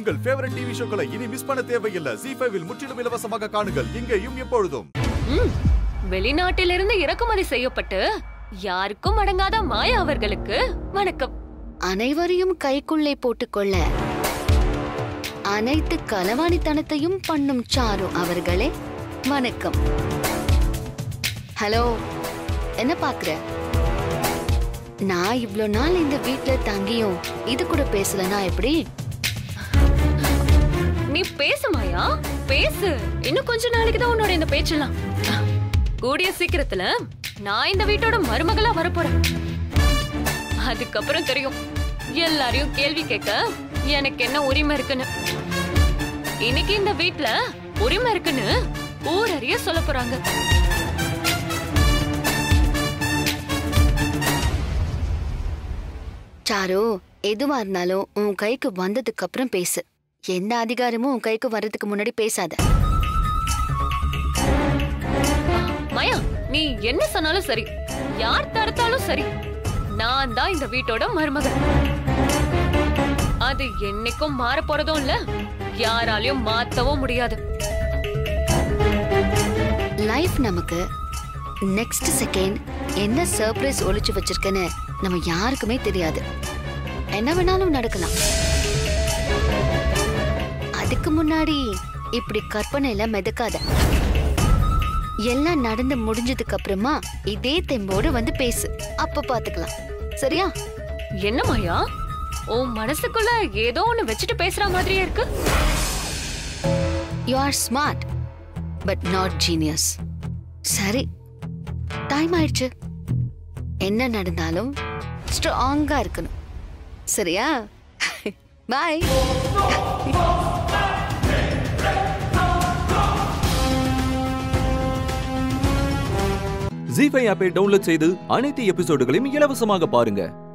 உங்கள் favourite TV ஷோக்களை இனி miss பண்ண தேவையில்லை ஜி ஃபைவில் முற்றிலும் இலவசமாக காணுங்கள் இங்கேயும் எப்பொழுதும் ம், வெளிநாட்டிலிருந்து இறக்குமதி செய்யப்பட்டு யாருக்கும் அடங்காத மாயா அவர்களுக்கு வணக்கம் அனைவரையும் கைக்குள்ளே போட்டுக்கொள்ள அனைத்து களவாணித்தனத்தையும் பண்ணும் சாரு அவர்களே வணக்கம் ஹலோ என்ன பாக்குற நான் இவ்ளோ நாள் இந்த வீட்ல தங்கியும் இது கூட பேசலனா எப்படி நீ பேசு மாயா பேசு இன்னும் கொஞ்ச நாளைக்கு தான் உன்னோட இந்த பேச்செல்லாம் கூடிய சீக்கிரத்துல நான் இந்த வீட்டோட மருமகளா வரப்போறேன் அதுக்கப்புறம் தெரியும் எல்லாரையும் கேள்வி கேட்க எனக்கு என்ன உரிமை இருக்குன்னு இன்னைக்கு இந்த வீட்ல உரிமை இருக்குன்னு ஊரறிய சொல்ல போறாங்க சாரு எதுவா இருந்தாலும் உன் கைக்கு வந்ததுக்கு அப்புறம் பேசு எந்த அதிகாரமும் உன் கைக்கு வர்றதுக்கு முன்னாடி பேசாத மாயா நீ என்ன சொன்னாலும் சரி யார் தடுத்தாலும் சரி நான் தான் இந்த வீட்டோட மருமகள் அது என்னைக்கும் மாற போறதும் இல்ல யாராலையும் மாத்தவும் முடியாது லைஃப் நமக்கு நெக்ஸ்ட் செகண்ட் என்ன சர்ப்ரைஸ் ஒளிச்சு வச்சிருக்குன்னு நம்ம யாருக்குமே தெரியாது என்ன வேணாலும் நடக்கலாம் அதுக்கு முன்னாடி இப்படி கற்பனையில மிதக்காத எல்லாம் நடந்து முடிஞ்சதுக்கு அப்புறமா இதே தெம்போடு வந்து பேசு அப்ப பாத்துக்கலாம் சரியா என்ன மாயா உன் மனசுக்குள்ள ஏதோ ஒண்ணு வச்சுட்டு பேசுற மாதிரியே இருக்கு you are smart but not genius சரி டைம் ஆயிடுச்சு என்ன நடந்தாலும் ஸ்ட்ராங்கா இருக்கணும் சரியா பாய் ஜி ஃபைவ் ஆப்பை டவுன்லோட் செய்து அனைத்து எபிசோடுகளையும் இலவசமாக பாருங்க